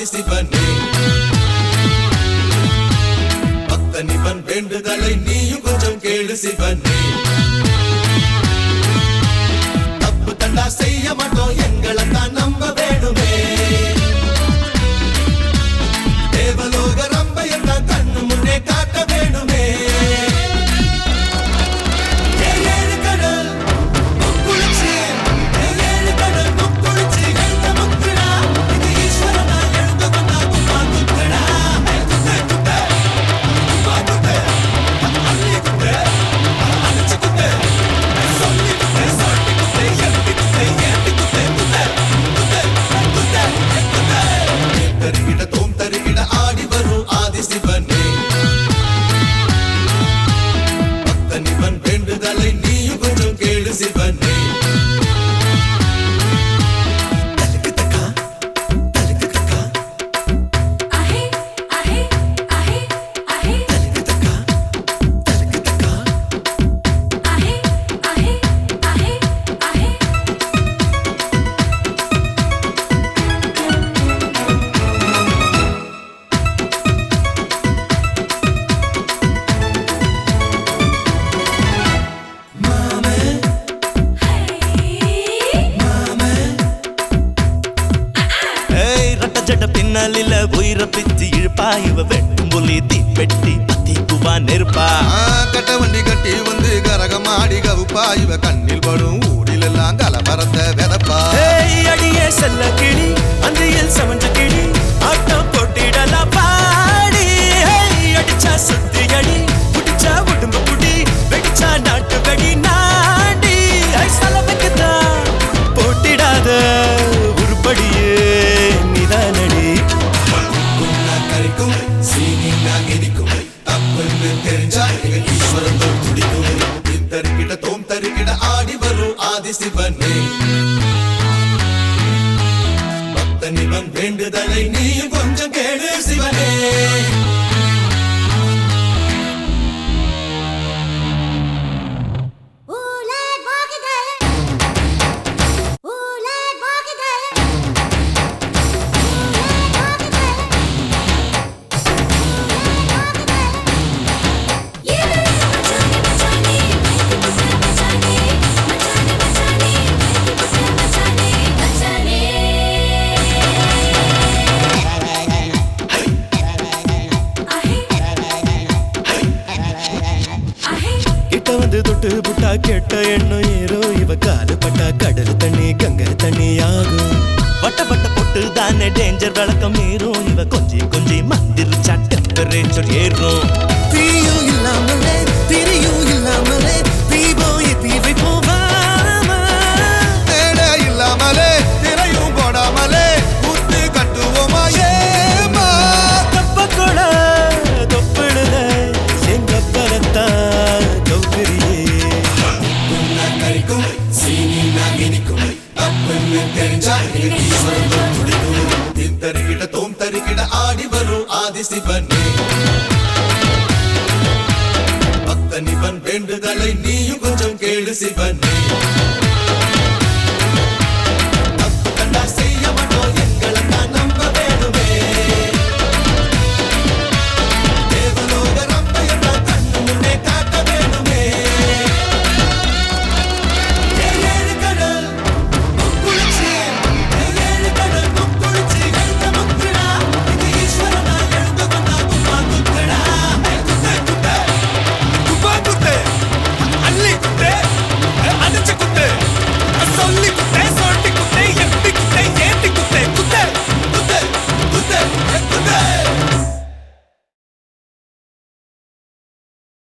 ஆதி சிவனே பக்தனிவன் வேண்டுதலை நீயும் கொஞ்சம் கேளு சிவனே தப்பு தண்டா செய்ய மாட்டோம் எங்களை தான் நம்ப வேணுமே தேவலோக ரம்பையத்தான் கண்ணு முன்னே காட்ட வேணுமே ஏழு ஏழு கடல் முக்குளிச்சு, ஏழு ஏழு கடல் முக்குளிச்சு, எழுந்த முக்குடா. இது ஈஸ்வரனா எழுந்து வந்தா கும்பா குத்தடா. குத்து, குத்து, கும்பா குத்து, அள்ளி குத்து, அணைச்சு குத்து, சொல்லி குத்து, சாட்டி குத்து, எழுதி குத்து, ஏத்தி குத்து, குத்து, குத்து, குத்து, குத்து. தருகிட தோம் தருகிட ஆடி வரும் ஆதி சிவனே பக்தனிவன் வேண்டுதலை நீயும் கொஞ்சம் கேளு சிவனே தலுக்கு தக்கா, தலுக்கு தக்கா, आहे आहे आहे आहे தலுக்கு தக்கா, தலுக்கு தக்கா. आहे आहे आहे आहे ஏய் ரட்ட ஜட பின்னலில உயிர பிச்சு இழுப்பா இவ வெட்டும் புலி தீ வெட்டி பத்தி குவா நெருப்பா ஆ, கட்ட வண்டி கட்டி வந்து கரகமாடி கவுப்பா இவ கண்ணில் படும் ஊரில் எல்லாம் கலமரத்த வெதப்பா ஏய் அடியே செல்ல கிளி அந்தியில் சமஞ்ச கிளி ஆட்டம் போட்டிடலாம் பாடி ஏய் அடிச்சா சுத்தி அடி புடிச்சா உடம்பு புடி வெடிச்சா நாட்டு வெடி நாடி ஐ சலவைக்குதான் போட்டிடாத உருப்படியே நிதானடி உன்னா கரிக்கும் சீனி நான் இனிக்கும் தப்புன்னு தெரிஞ்சா எங்க ஈஸ்வரன் தான் துடிக்கும் தருகிட தோம் தருகிட ஆடி வரும் ஆதி சிவனே பக்தனிவன் வேண்டுதலை நீயும் கொஞ்சம் கேளு சிவனே उले भागदे उले भागदे ये मचाने मचाने मचाने मचाने मचाने मचाने मचाने आहे आहे கிட்ட வந்து தொட்டு புட்டா கெட்ட எண்ணம் ஏறோ இவ காலு பட்டா கடல் தண்ணி கங்கை தண்ணி ஆகும் வட்ட வட்ட பொட்டு தானே டேஞ்சர் விளக்கம் ஏறும் இவ கொஞ்சி கொஞ்சி மந்திரிச்சா டெம்பரேச்சர் ஏறும் தீயும் இல்லாமலே திரியும் இல்லாமலே தீபம் ஏத்தி வைப்போம் வாமா. தேட இல்லாமலே திரையும் போடாமலே ஊத்து கட்டுவோமா ஏமா தப்பக்கொட தொப்பிடுல எங்க பரத்தான் கௌகரியே உன்னா கரிக்கும் சீனி நான் இனிக்கும் தப்புன்னு தெரிஞ்சா எங்க ஈஸ்வரன் தான் துடிக்கும் தருகிட தோம் தருகிட ஆடி வரும் ஆதி சிவனே பக்தனிவன் வேண்டுதலை நீயும் கொஞ்சம் கேளு சிவனே